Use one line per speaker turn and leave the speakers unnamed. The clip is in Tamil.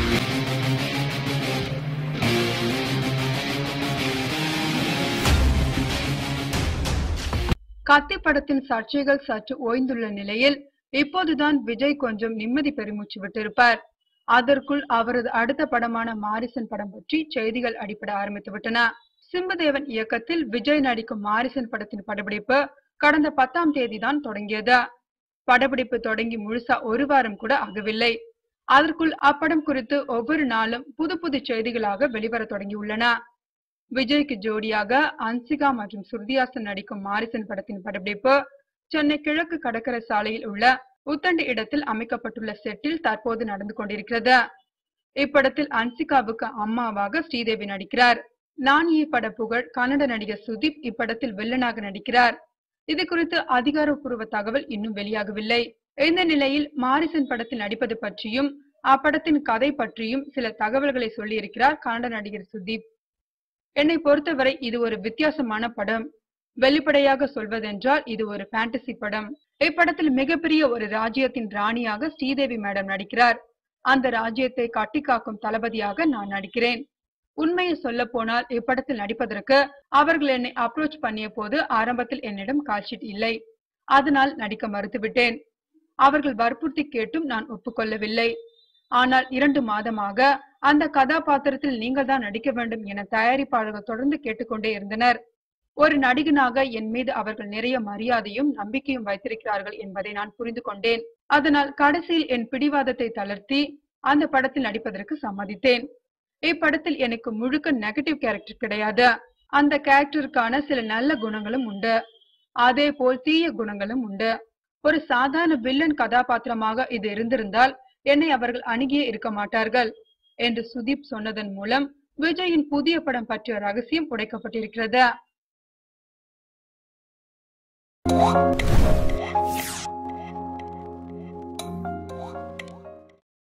கத்தி படத்தின் சர்ச்சைகள் சற்று ஓய்ந்துள்ள நிலையில் இப்போதுதான் விஜய் கொஞ்சம் நிம்மதி பெருமூச்சு விட்டிருப்பார் அதற்குள் அவரது அடுத்த படமான மாரிசன் படம் பற்றி செய்திகள் அடிப்பட ஆரம்பித்து விட்டன சிம்புதேவன் இயக்கத்தில் விஜய் நடிக்கும் மாரிசன் படத்தின் படப்பிடிப்பு கடந்த பத்தாம் தேதி தான் தொடங்கியது படப்பிடிப்பு தொடங்கி முழுசா ஒரு வாரம் கூட ஆகவில்லை அதற்குள் அப்படம் குறித்து ஒவ்வொரு நாளும் புது புது செய்திகளாக வெளிவர தொடங்கியுள்ளன விஜய்க்கு ஜோடியாக அன்சிகா மற்றும் சுருதியாசன் நடிக்கும் மாரிசன் படத்தின் படப்பிடிப்பு சென்னை கிழக்கு கடற்கரை சாலையில் உள்ள உத்தண்டி இடத்தில் அமைக்கப்பட்டுள்ள செட்டில் தற்போது நடந்து கொண்டிருக்கிறது இப்படத்தில் அன்சிகாவுக்கு அம்மாவாக ஸ்ரீதேவி நடிக்கிறார் நான் ஈ பட புகழ் கன்னட நடிகர் சுதீப் இப்படத்தில் வில்லனாக நடிக்கிறார் இது குறித்து அதிகாரப்பூர்வ தகவல் இன்னும் வெளியாகவில்லை இந்த நிலையில் மாரிசன் படத்தில் நடிப்பது பற்றியும் அப்படத்தின் கதை பற்றியும் சில தகவல்களை சொல்லியிருக்கிறார் கன்னட நடிகர் சுதீப் என்னை பொறுத்தவரை இது ஒரு வித்தியாசமான படம் வெளிப்படையாக சொல்வதென்றால் இது ஒரு ஃபேண்டசி படம் இப்படத்தில் மிகப்பெரிய ஒரு ராஜ்யத்தின் ராணியாக ஸ்ரீதேவி மேடம் நடிக்கிறார் அந்த ராஜ்யத்தை கட்டி காக்கும் தளபதியாக நான் நடிக்கிறேன் உண்மையை சொல்ல போனால் இப்படத்தில் நடிப்பதற்கு அவர்கள் என்னை அப்ரோச் பண்ணிய போது ஆரம்பத்தில் என்னிடம் கால்ஷீட் இல்லை அதனால் நடிக்க மறுத்துவிட்டேன் அவர்கள் வற்புறுத்தி கேட்டும் நான் ஒப்புக்கொள்ளவில்லை ஆனால் இரண்டு மாதமாக அந்த கதாபாத்திரத்தில் நீங்கள் தான் நடிக்க வேண்டும் என தயாரிப்பாளர்கள் தொடர்ந்து கேட்டுக்கொண்டே இருந்தனர் ஒரு நடிகனாக என் மீது அவர்கள் நிறைய மரியாதையும் நம்பிக்கையும் வைத்திருக்கிறார்கள் என்பதை நான் புரிந்து கொண்டேன் அதனால் கடைசியில் என் பிடிவாதத்தை தளர்த்தி அந்த படத்தில் நடிப்பதற்கு சம்மதித்தேன் இப்படத்தில் எனக்கு முழுக்க நெகட்டிவ் கேரக்டர் கிடையாது அந்த கேரக்டருக்கான சில நல்ல குணங்களும் உண்டு அதே போல் தீய குணங்களும் உண்டு ஒரு சாதாரண வில்லன் கதாபாத்திரமாக இது இருந்திருந்தால் என்னை அவர்கள் அணுகியே இருக்க மாட்டார்கள் என்று சுதீப் சொன்னதன் மூலம் விஜயின் புதிய படம் பற்றிய ரகசியம் உடைக்கப்பட்டிருக்கிறது